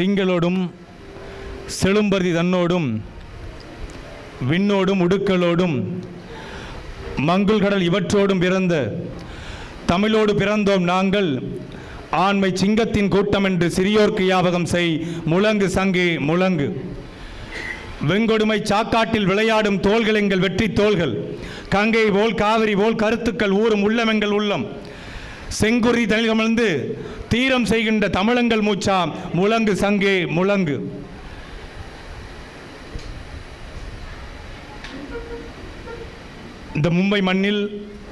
திங்களோடும் செழும்பருதி தன்னோடும் விண்ணோடும் உடுக்களோடும் மங்குள் கடல் இவற்றோடும் பிறந்த தமிழோடு பிறந்தோம் நாங்கள் ஆண்மை சிங்கத்தின் கூட்டம் என்று சிறியோர்க்கு யாபகம் செய் முழங்கு சங்கு முழங்கு வெங்கொடுமை சாக்காட்டில் விளையாடும் தோள்கள் எங்கள் வெற்றி தோள்கள் கங்கை போல் காவிரி போல் கருத்துக்கள் ஊறும் உள்ளம் எங்கள் உள்ளம் செங்குருதி தனிகமழ்ந்து தீரம் செய்கின்ற தமிழங்கள் மூச்சா முழங்கு சங்கே முழங்கு இந்த மும்பை மண்ணில்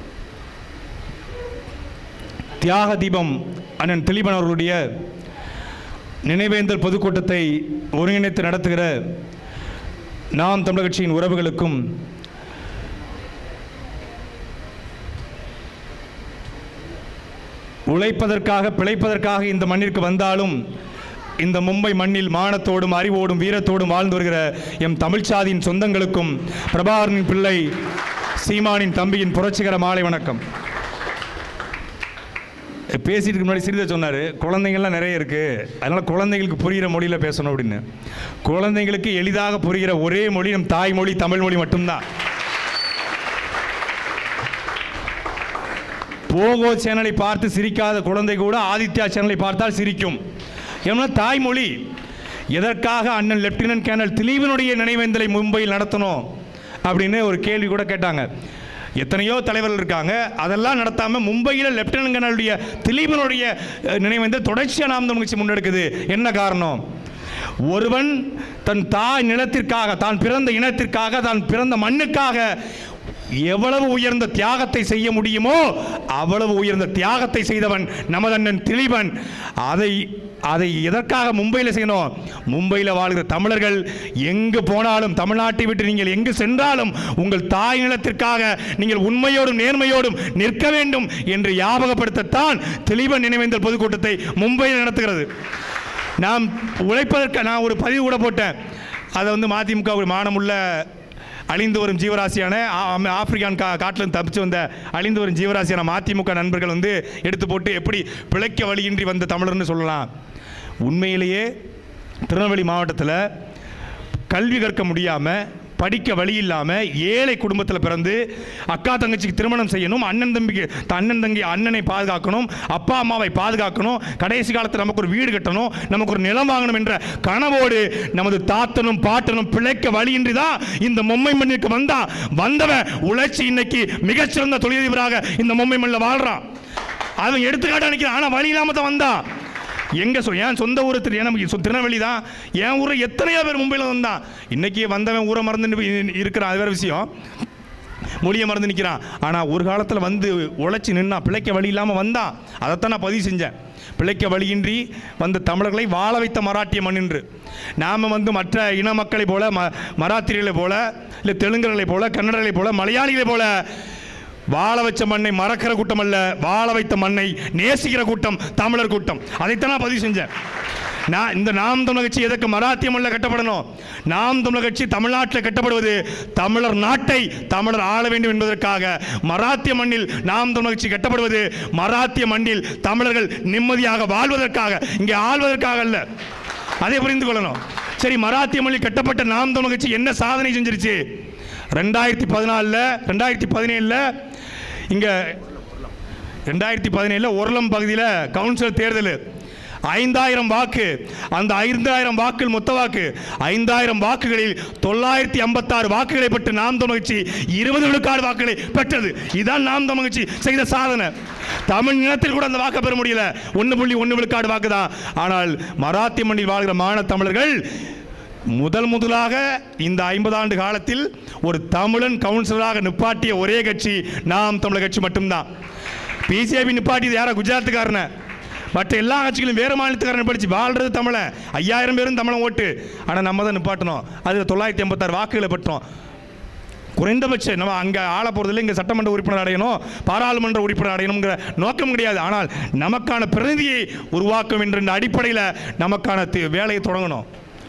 தியாக தீபம் அண்ணன் திலீபன் அவர்களுடைய நினைவேந்தல் பொதுக்கூட்டத்தை ஒருங்கிணைத்து நடத்துகிற நாம் தமிழர் கட்சியின் உறவுகளுக்கும் உழைப்பதற்காக பிழைப்பதற்காக இந்த மண்ணிற்கு வந்தாலும் இந்த மும்பை மண்ணில் மானத்தோடும் அறிவோடும் வீரத்தோடும் வாழ்ந்து வருகிற எம் தமிழ்ச்சாதியின் சொந்தங்களுக்கும் பிரபாகரனின் பிள்ளை சீமானின் தம்பியின் புரட்சிகர மாலை வணக்கம் பேசிட்டு முன்னாடி சிறிதை சொன்னார் குழந்தைங்கள்லாம் நிறைய இருக்குது அதனால் குழந்தைங்களுக்கு புரிகிற மொழியில் பேசணும் அப்படின்னு குழந்தைங்களுக்கு எளிதாக புரிகிற ஒரே மொழி நம் தாய்மொழி தமிழ் மொழி மட்டும்தான் போகோ சேனலை பார்த்து சிரிக்காத குழந்தை கூட ஆதித்யா சேனலை பார்த்தால் சிரிக்கும் ஏன்னா தாய்மொழி எதற்காக அண்ணன் லெப்டினன்ட் கேர்னல் திலீபனுடைய நினைவேந்தலை மும்பையில் நடத்தணும் அப்படின்னு ஒரு கேள்வி கூட கேட்டாங்க எத்தனையோ தலைவர்கள் இருக்காங்க அதெல்லாம் நடத்தாமல் மும்பையில் லெப்டினன்ட் கேர்னலுடைய திலீபனுடைய அஹ், நினைவேந்தல் தொடர்ச்சியாக நாம் தமிழ் கட்சி முன்னெடுக்குது என்ன காரணம் ஒருவன் தன் தாய் நிலத்திற்காக தான் பிறந்த இனத்திற்காக தான் பிறந்த மண்ணுக்காக எவ்வளவு உயர்ந்த தியாகத்தை செய்ய முடியுமோ அவ்வளவு உயர்ந்த தியாகத்தை செய்தவன் நமது அண்ணன் திலீபன் அதை அதை எதற்காக மும்பையில் செய்யணும் மும்பையில் வாழ்கிற தமிழர்கள் எங்கு போனாலும் தமிழ்நாட்டை விட்டு நீங்கள் எங்கு சென்றாலும் உங்கள் தாய் நிலத்திற்காக நீங்கள் உண்மையோடும் நேர்மையோடும் நிற்க வேண்டும் என்று ஞாபகப்படுத்தத்தான் திலீபன் நினைவேந்தல் பொதுக்கூட்டத்தை மும்பையில் நடத்துகிறது நாம் உழைப்பதற்கு நான் ஒரு பதிவு கூட போட்டேன் அதை வந்து மதிமுக ஒரு மானமுள்ள அழிந்து வரும் ஜீவராசியான ஆ- ஆ- ஆப்பிரிக்கான் கா காட்டிலிருந்து தப்பிச்சு வந்த அழிந்து வரும் ஜீவராசியான மதிமுக நண்பர்கள் வந்து எடுத்து போட்டு எப்படி பிழைக்க வழியின்றி வந்த தமிழர்னு சொல்லலாம் உண்மையிலேயே திருநெல்வேலி மாவட்டத்தில் கல்வி கற்க முடியாமல் படிக்க வழி இல்லாமல் ஏழை குடும்பத்தில் பிறந்து அக்கா தங்கச்சிக்கு திருமணம் செய்யணும் அண்ணன் தம்பிக்கு த- அண்ணன் தங்கி அண்ணனை பாதுகாக்கணும் அப்பா அம்மாவை பாதுகாக்கணும் கடைசி காலத்தில் நமக்கு ஒரு வீடு கட்டணும் நமக்கு ஒரு நிலம் வாங்கணும் என்ற கனவோடு நமது தாத்தனும் பாட்டனும் பிழைக்க வழியின்றி தான் இந்த மும்பை மண்ணிற்கு வந்தா வந்தவன் உழைச்சி இன்னைக்கு மிகச்சிறந்த தொழிலதிபராக இந்த மும்பை மண்ணில் வாழ்றான் அவன் எடுத்துக்காட்டு நினைக்கிறான் ஆனால் வழி இல்லாமல் தான் வந்தான் எங்கே சொ என் சொந்த ஊர் திரு எனக்கு சொ- திருநெல்வேலி தான் என் ஊரில் எத்தனையோ பேர் மும்பையில் வந்தான் இன்னைக்கு வந்தவன் ஊரை மறந்து இருக்கிறான் அது வேறு விஷயம் மொழியை மறந்து நிற்கிறான் ஆனால் ஒரு காலத்தில் வந்து உழைச்சி நின்னா பிழைக்க வழி இல்லாமல் வந்தான் அதைத்தான் நான் பதிவு செஞ்சேன் பிழைக்க வழியின்றி வந்த தமிழர்களை வாழ வைத்த மராட்டிய மண்ணின்று நாம் வந்து மற்ற இன மக்களைப் போல ம மராத்திரிகளைப் போல இல்லை தெலுங்கர்களைப் போல கன்னடர்களைப் போல மலையாளிகளைப் போல வாழ வச்ச மண்ணை மறக்கிற கூட்டம் அல்ல வாழ வைத்த மண்ணை நேசிக்கிற கூட்டம் தமிழர் கூட்டம் அதைத்தான் நான் பதிவு செஞ்சேன் நான் இந்த நாம் தமிழர் கட்சி எதற்கு மராத்திய மண்ணில் கட்டப்படணும் நாம் தமிழர் கட்சி தமிழ்நாட்டில் கட்டப்படுவது தமிழர் நாட்டை தமிழர் ஆள வேண்டும் என்பதற்காக மராத்திய மண்ணில் நாம் தமிழர் கட்சி கட்டப்படுவது மராத்திய மண்ணில் தமிழர்கள் நிம்மதியாக வாழ்வதற்காக இங்கே ஆள்வதற்காக அல்ல அதை புரிந்து கொள்ளணும் சரி மராத்திய மொழி கட்டப்பட்ட நாம் தமிழர் கட்சி என்ன சாதனை செஞ்சிருச்சு ரெண்டாயிரத்தி பதினாலில் ரெண்டாயிரத்தி பதினேழில் இங்கே ரெண்டாயிரத்தி பதினேழில் ஒரலம் பகுதியில் கவுன்சிலர் தேர்தல் ஐந்தாயிரம் வாக்கு அந்த ஐந்தாயிரம் வாக்குகள் மொத்த வாக்கு ஐந்தாயிரம் வாக்குகளில் தொள்ளாயிரத்தி ஐம்பத்தாறு வாக்குகளை பெற்று நாம் தமிழ்ச்சி இருபது விழுக்காடு வாக்குகளை பெற்றது இதுதான் நாம் தமிழ்ச்சி செய்த சாதனை தமிழ் நிலத்தில் கூட அந்த வாக்கை பெற முடியல ஒன்று புள்ளி ஒன்று விழுக்காடு வாக்கு தான் ஆனால் மராத்திய மண்ணில் வாழ்கிற மாநில தமிழர்கள் முதல் முதலாக இந்த ஐம்பது ஆண்டு காலத்தில் ஒரு தமிழன் கவுன்சிலராக நிப்பாட்டிய ஒரே கட்சி நாம் தமிழர் கட்சி மட்டும்தான் பிஜேபி நிப்பாட்டியது யாரா குஜராத்துக்காரனை மற்ற எல்லா கட்சிகளும் வேறு மாநிலத்துக்காரன் படிச்சு வாழ்றது தமிழன் ஐயாயிரம் பேரும் தமிழன் ஓட்டு ஆனால் நம்ம தான் நிப்பாட்டணும் அது தொள்ளாயிரத்தி எண்பத்தாறு வாக்குகளை பெற்றோம் குறைந்தபட்சம் நம்ம அங்கே ஆள போகிறதில்ல இங்கே சட்டமன்ற உறுப்பினர் அடையணும் பாராளுமன்ற உறுப்பினர் அடையணுங்கிற நோக்கம் கிடையாது ஆனால் நமக்கான பிரதிநிதியை உருவாக்கும் என்ற இந்த அடிப்படையில் நமக்கான தி- வேலையை தொடங்கணும்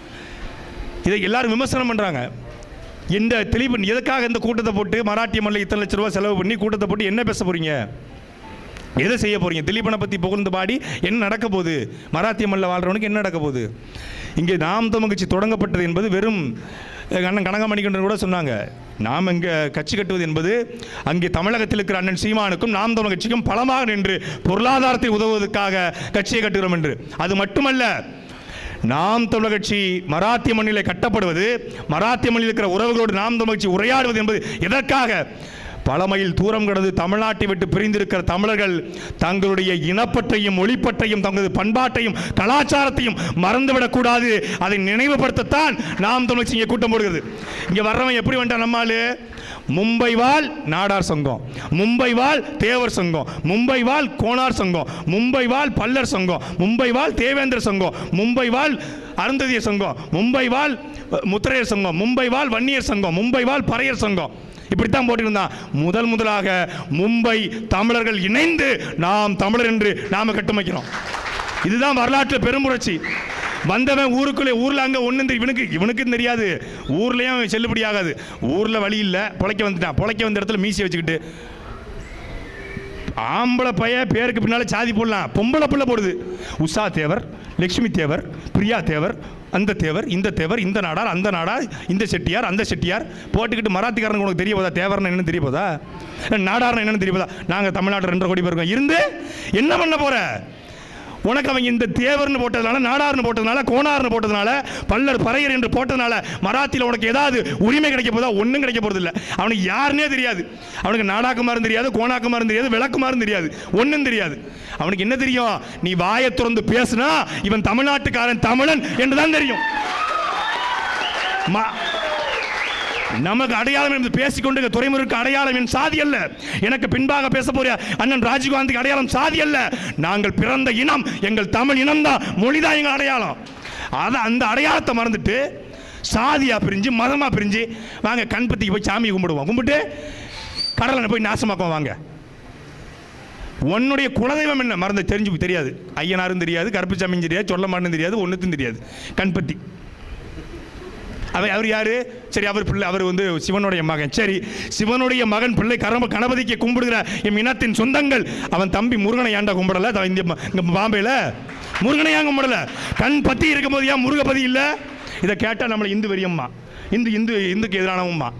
இதை எல்லாரும் விமர்சனம் பண்ணுறாங்க இந்த தெளிவு எதுக்காக இந்த கூட்டத்தை போட்டு மராட்டிய மல்ல இத்தனை லட்ச ரூபா செலவு பண்ணி கூட்டத்தை போட்டு என்ன பேச போறீங்க எதை செய்ய போறீங்க திலீபனை பற்றி புகழ்ந்து பாடி என்ன நடக்க போகுது மராத்திய மல்ல வாழ்றவனுக்கு என்ன நடக்க போகுது இங்கே நாம் தமிழ் கட்சி தொடங்கப்பட்டது என்பது வெறும் அஹ், அண்ணன் கனகமணிகண்டன் கூட சொன்னாங்க நாம் இங்கே கட்சி கட்டுவது என்பது அங்கே தமிழகத்தில் இருக்கிற அண்ணன் சீமானுக்கும் நாம் தமிழ் கட்சிக்கும் பலமாக நின்று பொருளாதாரத்தை உதவுவதற்காக கட்சியை கட்டுகிறோம் என்று அது மட்டுமல்ல நாம் தமிழர் கட்சி மராத்திய மண்ணிலே கட்டப்படுவது மராத்திய மண்ணில் இருக்கிற உறவுகளோடு நாம் தமிழர் கட்சி உரையாடுவது என்பது எதற்காக பல மைல் தூரம் கடந்து தமிழ்நாட்டை விட்டு பிரிந்திருக்கிற தமிழர்கள் தங்களுடைய இனப்பற்றையும் மொழிப்பற்றையும் தங்களது பண்பாட்டையும் கலாச்சாரத்தையும் மறந்துவிடக்கூடாது அதை நினைவுபடுத்தத்தான் நாம் தமிழ் கட்சி இங்கே கூட்டம் போடுகிறது இங்கே வர்றவன் எப்படி வந்துட்டான் நம்மால் மும்பை வாழ் நாடார் சங்கம் மும்பை வாழ் தேவர் சங்கம் மும்பை வாழ் கோனார் சங்கம் மும்பை வாழ் பல்லர் சங்கம் மும்பை வாழ் தேவேந்திர சங்கம் மும்பை வாழ் அருந்ததியர் சங்கம் மும்பை வாழ் அஹ், முத்திரையர் சங்கம் மும்பை வாழ் வன்னியர் சங்கம் மும்பை வாழ் பறையர் சங்கம் இப்படித்தான் போட்டிருந்தான் முதல் முதலாக மும்பை தமிழர்கள் இணைந்து நாம் தமிழர் என்று நாம கட்டமைக்கிறோம் இதுதான் வரலாற்று பெரும்புரட்சி வந்தவன் ஊருக்குள்ளே ஊர்ல அங்க ஒண்ணு இவனுக்கு இவனுக்கும் தெரியாது ஊர்லயும் செல்லுபடி ஆகாது ஊர்ல வழி இல்ல பொழைக்க வந்துட்டான் பொழைக்க வந்த இடத்துல மீசி வச்சுக்கிட்டு ஆம்பளை பைய பேருக்கு பின்னால சாதி போடலாம் பொம்பளை பிள்ளை போடுது உஷா தேவர் லட்சுமி தேவர் பிரியா தேவர் அந்த தேவர் இந்த தேவர் இந்த நாடார் அந்த நாடார் இந்த செட்டியார் அந்த செட்டியார் போட்டுக்கிட்டு மராத்திக்காரனுக்கு உனக்கு தெரிய போதா தேவர்னு என்னன்னு தெரிய போதா நாடார்னு என்னன்னு தெரிய போதா நாங்கள் தமிழ்நாட்டில் ரெண்டரை கோடி பேர் இருக்கோம் இருந்து என்ன பண்ண போற உனக்கு அவங்க இந்த தேவர்னு போட்டதுனால நாடார்னு போட்டதுனால கோணார்னு போட்டதுனால பல்லர் பறையர் என்று போட்டதுனால மராத்தியில் உனக்கு ஏதாவது உரிமை கிடைக்க போதா ஒன்றும் கிடைக்க போறது இல்லை அவனுக்கு யாருன்னே தெரியாது அவனுக்கு நாடாக்குமாரும் தெரியாது கோணாக்குமாரும் தெரியாது விளக்குமாரும் தெரியாது ஒன்றும் தெரியாது அவனுக்கு என்ன தெரியும் நீ வாயை திறந்து பேசுனா இவன் தமிழ்நாட்டுக்காரன் தமிழன் என்று தான் தெரியும் ம- நமக்கு அடையாளம் என்று பேசிக்கொண்டு துறைமுறைக்கு அடையாளம் என் சாதி அல்ல எனக்கு பின்பாக பேச போற அண்ணன் ராஜீவ்காந்திக்கு அடையாளம் சாதி அல்ல நாங்கள் பிறந்த இனம் எங்கள் தமிழ் இனம்தான் மொழிதான் எங்கள் அடையாளம் அதை அந்த அடையாளத்தை மறந்துட்டு சாதியா பிரிஞ்சு மதமா பிரிஞ்சு வாங்க கண்பத்திக்கு போய் சாமி கும்பிடுவோம் கும்பிட்டு கடலை போய் நாசமாக்குவோம் வாங்க உன்னுடைய குலதெய்வம் என்ன மறந்து தெரிஞ்சு தெரியாது ஐயனாரும் தெரியாது கருப்புசாமியும் தெரியாது சொல்ல மாட்டேன்னு தெரியாது ஒன்றுத்தும் தெரியாது கண்பத்தி அவர் அவர் யாரு சரி அவர் பிள்ளை அவர் வந்து சிவனுடைய மகன் சரி சிவனுடைய மகன் பிள்ளை கரம கணபதிக்கு கும்பிடுகிற எம் இனத்தின் சொந்தங்கள் அவன் தம்பி முருகனை ஏன்டா கும்பிடல த- இங்க ம- இங்க பாம்பேல முருகனை ஏன் கும்பிடல கண் பத்தி இருக்கும்போது ஏன் முருகபதி இல்ல இதை கேட்டா நம்மளை இந்து வெறியம்மா இந்து இந்து இந்துக்கு எதிரானவம்மா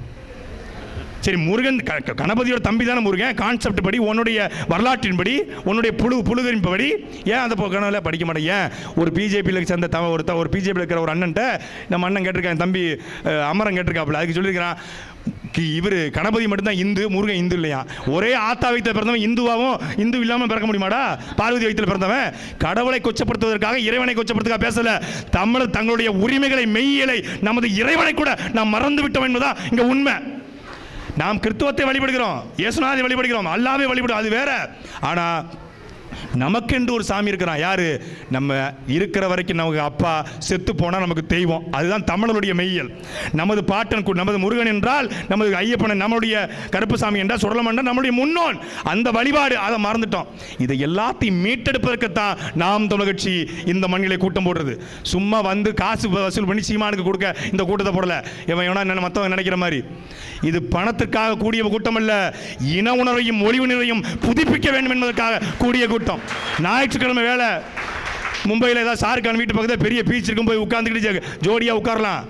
சரி முருகன் க- க- கணபதியோட தம்பி தானே முருகன் கான்செப்ட் படி உன்னுடைய வரலாற்றின்படி உன்னுடைய புழு புழுகரின் படி ஏன் அந்த கணவில் படிக்க மாட்டேன் ஏன் ஒரு பிஜேபியில் சேர்ந்த த ஒரு த- ஒரு பிஜேபியில் இருக்கிற ஒரு அண்ணன்ட்ட நம்ம அண்ணன் கேட்டிருக்கான் தம்பி அஹ், அமரன் கேட்டிருக்காப்புல அதுக்கு சொல்லியிருக்கிறான் இவர் கணபதி மட்டும்தான் இந்து முருகன் இந்து இல்லையா ஒரே ஆத்தா வயிற்றில் பிறந்தவன் இந்துவாகவும் இந்து இல்லாமல் பிறக்க முடியுமாடா பார்வதி வயிற்றில் பிறந்தவன் கடவுளை கொச்சப்படுத்துவதற்காக இறைவனை கொச்சப்படுத்துக்காக பேசல தமிழர் தங்களுடைய உரிமைகளை மெய்யியலை நமது இறைவனை கூட நாம் மறந்து விட்டோம் என்பதா இங்க உண்மை நாம் கிறிஸ்துவத்தை வழிபடுகிறோம் இயேசுநாதை வழிபடுகிறோம் அல்லாவே வழிபடுறோம் அது வேற ஆனா நமக்கென்று ஒரு சாமி இருக்கிறான் யாரு நம்ம இருக்கிற வரைக்கும் நமக்கு அப்பா செத்து போனா நமக்கு தெய்வம் அதுதான் தமிழனுடைய மெய்யல் நமது பாட்டன் கு- நமது முருகன் என்றால் நமது ஐயப்பன் நம்மளுடைய கருப்புசாமி என்றால் சுடலம் என்றால் நம்மளுடைய முன்னோன் அந்த வழிபாடு அதை மறந்துட்டோம் இதை எல்லாத்தையும் மீட்டெடுப்பதற்குத்தான் நாம் தமிழ் கட்சி இந்த மண்ணிலே கூட்டம் போடுறது சும்மா வந்து காசு வசூல் பண்ணி சீமானுக்கு கொடுக்க இந்த கூட்டத்தை போடல இவன் எவனா என்ன மற்றவங்க நினைக்கிற மாதிரி இது பணத்திற்காக கூடிய கூட்டம் அல்ல இன உணர்வையும் மொழி உணர்வையும் புதுப்பிக்க வேண்டும் என்பதற்காக கூடிய கூட்டம் ஞாயிற்றுக்கிழமை வேலை மும்பையில் ஏதாவது ஷாருக்கான் வீட்டு பக்கத்தில் பெரிய பீச் இருக்கும் போய் உட்காந்துக்கிட்டு ஜோடியாக உட்காரலாம்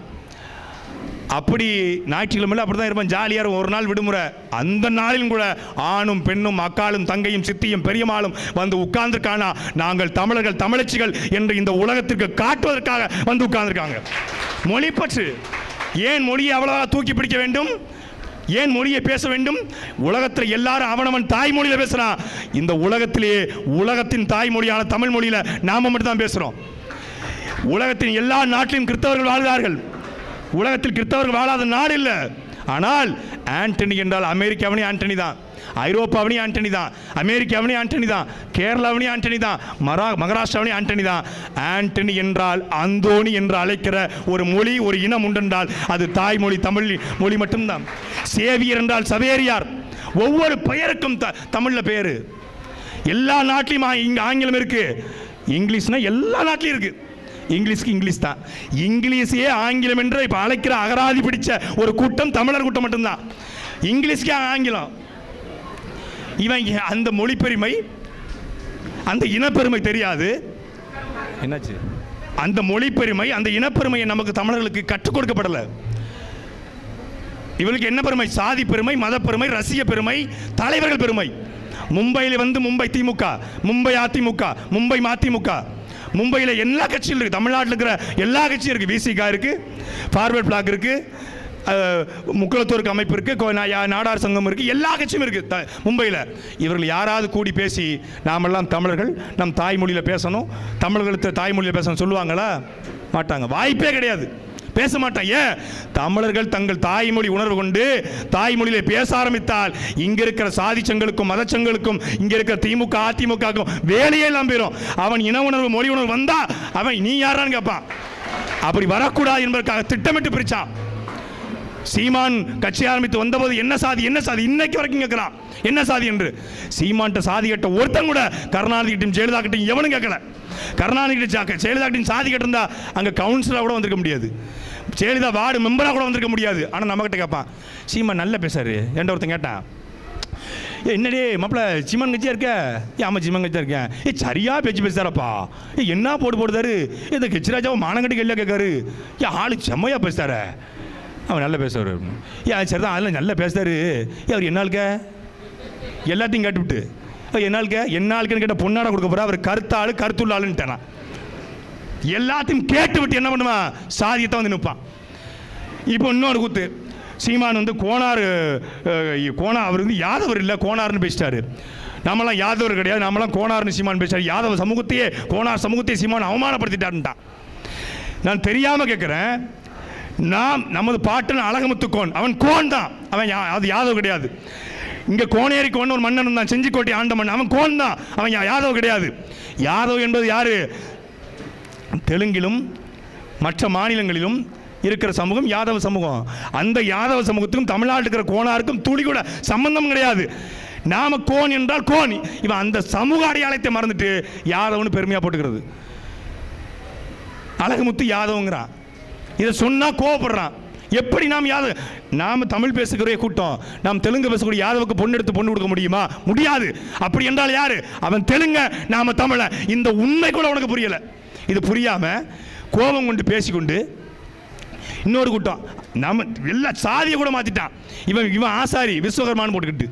அப்படி ஞாயிற்றுக்கிழமையில் அப்படி தான் இருப்பேன் ஜாலியாக இருக்கும் ஒரு நாள் விடுமுறை அந்த நாளிலும் கூட ஆணும் பெண்ணும் அக்காலும் தங்கையும் சித்தியும் பெரியம்மாளும் வந்து உட்கார்ந்துருக்கானா நாங்கள் தமிழர்கள் தமிழச்சிகள் என்று இந்த உலகத்திற்கு காட்டுவதற்காக வந்து உட்கார்ந்துருக்காங்க மொழிப்பற்று ஏன் மொழியை அவ்வளவா தூக்கி பிடிக்க வேண்டும் ஏன் மொழியை பேச வேண்டும் உலகத்தில் எல்லாரும் அவனவன் தாய்மொழியில பேசுறான் இந்த உலகத்திலேயே உலகத்தின் தாய்மொழியான தமிழ் மொழியில நாம மட்டும் தான் பேசுறோம் உலகத்தின் எல்லா நாட்டிலும் கிறிஸ்தவர்கள் வாழ்கிறார்கள் உலகத்தில் கிறிஸ்தவர்கள் வாழாத நாடு இல்லை ஆனால் ஆண்டனி என்றால் அமெரிக்காவனே ஆண்டனி தான் ஐரோப்பாவனே ஆண்டனி தான் அமெரிக்காவனே ஆண்டனி தான் கேரளாவனே ஆண்டனி தான் மரா மகாராஷ்டிராவனே ஆண்டனி தான் ஆண்டனி என்றால் அந்தோணி என்று அழைக்கிற ஒரு மொழி ஒரு இனம் உண்டென்றால் அது தாய்மொழி தமிழ் மொழி மட்டும்தான் சேவியர் என்றால் சவேரியார் ஒவ்வொரு பெயருக்கும் த தமிழில் பேர் எல்லா நாட்டிலையும் ஆ- இங்க ஆங்கிலம் இருக்கு இங்கிலீஷ்னா எல்லா நாட்டிலையும் இருக்கு இங்கிலீஷ்க்கு இங்கிலீஷ் தான் இங்கிலீஷையே ஆங்கிலம் என்று இப்போ அழைக்கிற அகராதி பிடிச்ச ஒரு கூட்டம் தமிழர் கூட்டம் மட்டும்தான் இங்கிலீஷ்க்கு ஆங்கிலம் இவன் இ- அந்த மொழி பெருமை அந்த இனப்பெருமை தெரியாது என்னாச்சு அந்த மொழி பெருமை அந்த இனப்பெருமையை நமக்கு தமிழர்களுக்கு கற்றுக் கொடுக்கப்படலை இவளுக்கு என்ன பெருமை சாதி பெருமை மத பெருமை ரசிய பெருமை தலைவர்கள் பெருமை மும்பையில் வந்து மும்பை திமுக மும்பை அதிமுக மும்பை மதிமுக மும்பையில் எல்லா கட்சியும் இருக்குது தமிழ்நாட்டில் இருக்கிற எல்லா கட்சியும் இருக்குது விசிகா இருக்குது ஃபார்வர்ட் பிளாக் இருக்குது அஹ், முக்குளத்தூருக்கு அமைப்பு இருக்குது நாடார் சங்கம் இருக்குது எல்லா கட்சியும் இருக்குது த மும்பையில் இவர்கள் யாராவது கூடி பேசி நாமெல்லாம் தமிழர்கள் நம் தாய்மொழியில் பேசணும் தமிழர்களுக்கு தாய்மொழியில் பேசணும் சொல்லுவாங்களா மாட்டாங்க வாய்ப்பே கிடையாது பேச மாட்டான் ஏன் தமிழர்கள் தங்கள் தாய்மொழி உணர்வு கொண்டு தாய்மொழியிலே பேச ஆரம்பித்தால் இங்க இருக்கிற சாதிச்சங்களுக்கும் மதச்சங்களுக்கும் இங்க இருக்கிற திமுக அதிமுகக்கும் வேலையே எல்லாம் போயிடும் அவன் இன உணர்வு மொழி உணர்வு வந்தா அவன் நீ யாரான்னு கேட்பான் அப்படி வரக்கூடாது என்பதற்காக திட்டமிட்டு பிரிச்சான் சீமான் கட்சி ஆரம்பித்து வந்தபோது என்ன சாதி என்ன சாதி இன்னைக்கு வரைக்கும் கேட்கிறான் என்ன சாதி என்று சீமான்ட்ட சாதி கட்ட ஒருத்தன் கூட கருணாநிதி கிட்டையும் ஜெயலலிதா கிட்டையும் எவனும் கேட்கல கருணாநிதி கிட்ட ஜா- ஜெயலலிதா கிட்டையும் சாதி கட்டிருந்தா அங்கே கவுன்சிலராக கூட வந்திருக்க முடியாது ஜெயலலிதா வார்டு மெம்பராக கூட வந்திருக்க முடியாது ஆனால் நம்மகிட்ட கேட்பான் சீமான் நல்லா பேசாரு என்ற ஒருத்தன் கேட்டான் ஏ என்னடே மாப்பிள சிமன் கட்சியா இருக்க ஏ ஆமாம் சிமன் கட்சியா இருக்கேன் ஏ சரியா பேச்சு பேசுறாரப்பா ஏ என்ன போட்டு போடுதாரு ஏ, இந்த கட்சிராஜாவை மானங்கட்டி கேள்வியா கேட்காரு ஏ ஆளு செம்மையா பேசுறாரு அவன் நல்லா பேசுவார் ஏ அது சரிதான் அதில் நல்லா பேசுறாரு ஏ அவர் என்ன ஆளுக்க எல்லாத்தையும் கேட்டுவிட்டு "ஏய், என்ன ஆளுக்க என்ன ஆளுக்குன்னு கேட்ட பொண்ணாட கொடுக்க போறா அவர் கருத்தாளு கருத்துள்ள ஆளுன்ட்டானா எல்லாத்தையும் கேட்டு விட்டு என்ன பண்ணுவான் சாதியத்தை வந்து நிற்பான் இப்போ இன்னொரு கூத்து சீமான் வந்து கோனார் அஹ், கோனா அவர் வந்து யாதவர் இல்லை கோனார்னு பேசிட்டாரு நம்மளாம் யாதவர் கிடையாது நம்மளாம் கோனார்னு சீமான் பேசிட்டாரு யாதவ சமூகத்தையே கோனார் சமூகத்தையே சீமான் அவமானப்படுத்திட்டாருன்ட்டான் நான் தெரியாம கேட்குறேன் நாம் நமது பாட்டன் அழகமுத்து கோன் அவன் கோன் தான் அவன் யா- அது யாதவ் கிடையாது இங்க கோனேரி கோன் ஒரு மன்னன் தான் செஞ்சிக்கோட்டை ஆண்ட மன்னன் அவன் கோன் தான் அவன் யா- யாதவ் கிடையாது யாதவ் என்பது யாரு தெலுங்கிலும் மற்ற மாநிலங்களிலும் இருக்கிற சமூகம் யாதவ சமூகம் அந்த யாதவ சமூகத்துக்கும் தமிழ்நாட்டில் இருக்கிற கோனாருக்கும் துளி கூட சம்பந்தம் கிடையாது நாம கோன் என்றால் கோன் இவன் அந்த சமூக அடையாளத்தை மறந்துட்டு யாதவன்னு பெருமையா போட்டுக்கிறது அழகுமுத்து யாதவங்கிறான் இதை சொன்னா கோவப்படுறான் எப்படி நாம் யாதவ நாம் தமிழ் பேசுகிற கூட்டம் நாம் தெலுங்கு பேசக்கூடிய யாதவுக்கு பொண்ணு எடுத்து பொண்ணு கொடுக்க முடியுமா முடியாது அப்படி என்றால் யாரு அவன் தெலுங்க நாம தமிழ இந்த உண்மை கூட உனக்கு புரியல இது புரியாம கோபம் கொண்டு பேசிக்கொண்டு இன்னொரு கூட்டம் நம்ம எல்லா சாதியை கூட மாத்திட்டான் இவன் இவன் ஆசாரி விஸ்வகர்மான்னு போட்டுக்கிட்டு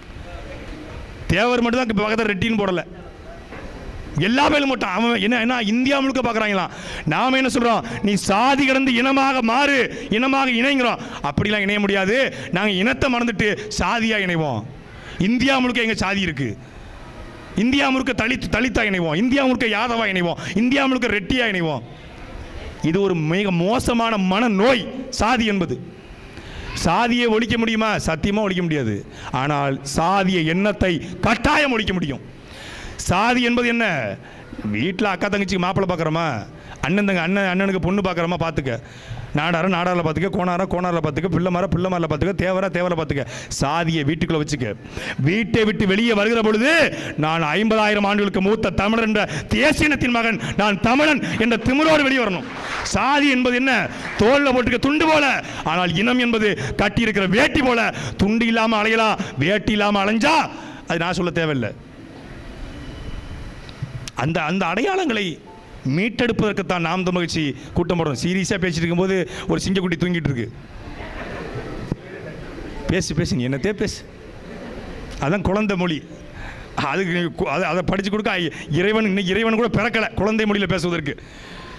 தேவர் மட்டும் தான் பக்கத்தில் ரெட்டின்னு போடலை எல்லா பேரும் மட்டும் அவன் என்ன என்ன இந்தியா முழுக்க பார்க்குறாங்களாம் நாம என்ன சொல்றோம் நீ சாதி கடந்து இனமாக மாறு இனமாக இணைங்கிறோம் அப்படிலாம் இணைய முடியாது நாங்கள் இனத்தை மறந்துட்டு சாதியாக இணைவோம் இந்தியா முழுக்க எங்க சாதி இருக்கு இந்தியா முழுக்க தலித் தலித்தா இணைவோம் இந்தியா முழுக்க யாதவா இணைவோம் இந்தியா முழுக்க ரெட்டியா இணைவோம் இது ஒரு மிக மோசமான மனநோய் சாதி என்பது சாதியை ஒழிக்க முடியுமா சத்தியமா ஒழிக்க முடியாது ஆனால் சாதிய எண்ணத்தை கட்டாயம் ஒழிக்க முடியும் சாதி என்பது என்ன வீட்டில் அக்கா தங்கச்சிக்கு மாப்பிள்ளை பார்க்குறோமா அண்ணன் தங்க அண்ணன் அண்ணனுக்கு பொண்ணு பார்க்குறோமா பார்த்துக்க நாடார நாடாரில் பார்த்துக்க கோணாரா கோணாரில் பார்த்துக்க பிள்ளைமார பிள்ளைமாரில் பார்த்துக்க தேவரா தேவரை பார்த்துக்க சாதியை வீட்டுக்குள்ளே வச்சுக்க வீட்டை விட்டு வெளியே வருகிற பொழுது நான் ஐம்பதாயிரம் ஆண்டுகளுக்கு மூத்த தமிழர் என்ற தேசியனத்தின் மகன் நான் தமிழன் என்ற திமிரோடு வெளியே வரணும் சாதி என்பது என்ன தோல்ல போட்டுக்க துண்டு போல ஆனால் இனம் என்பது கட்டி இருக்கிற வேட்டி போல துண்டு இல்லாமல் அலையலாம் வேட்டி இல்லாமல் அலைஞ்சா அது நான் சொல்ல தேவையில்லை அந்த அந்த அடையாளங்களை மீட்டெடுப்பதற்குத்தான் நாம் தமிழ் கட்சி கூட்டம் போடுறோம் சீரியஸாக பேசிட்டு இருக்கும்போது ஒரு சிங்கக்குட்டி தூங்கிட்டு இருக்கு பேசு பேசு நீ என்னத்தே பேசு அதான் குழந்தை மொழி அதுக்கு நீ கு- அதை அதை படித்து கொடுக்க ஐ- இறைவன் இன்னும் இறைவன் கூட பிறக்கலை குழந்தை மொழியில் பேசுவதற்கு